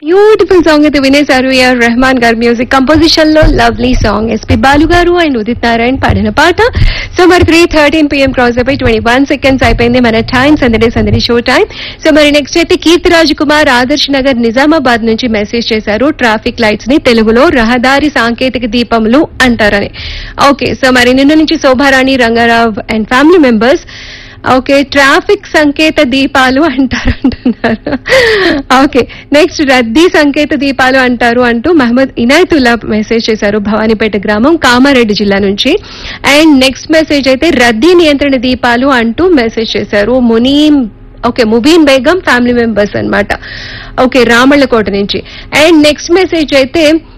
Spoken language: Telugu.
బ్యూటిఫుల్ సాంగ్ అయితే వినేశారు ఏఆర్ రెహమాన్ గారి మ్యూజిక్ కంపోజిషన్ లో lovely song SP Balu garu and Udit Narayan పాడిన పాట సో మరి త్రీ థర్టీన్ పిఎం క్రాస్ అయిపోయి ట్వంటీ వన్ సెకండ్స్ అయిపోయింది మన time Sandadi Sandadi show time so మరి నెక్స్ట్ అయితే కీర్తిరాజ్ కుమార్ ఆదర్శ్ నగర్ నిజామాబాద్ నుంచి మెసేజ్ చేశారు ట్రాఫిక్ లైట్స్ ని తెలుగులో రహదారి సాంకేతిక దీపములు అంటారని ఓకే సో మరి నిన్న నుంచి Shobharani Rangarao and family members okay traffic సంకేత దీపాలు అంటారు అంటున్నారు ఓకే నెక్స్ట్ రద్దీ సంకేత దీపాలు అంటారు అంటూ మహమ్మద్ ఇనాయతుల్లా మెసేజ్ చేశారు భవానీపేట గ్రామం కామారెడ్డి జిల్లా నుంచి అండ్ నెక్స్ట్ మెసేజ్ అయితే రద్దీ నియంత్రణ దీపాలు అంటూ మెసేజ్ చేశారు Munim okay Mubeen Begum family members అన్నమాట ఓకే రామళ్ళకోట నుంచి అండ్ నెక్స్ట్ మెసేజ్ అయితే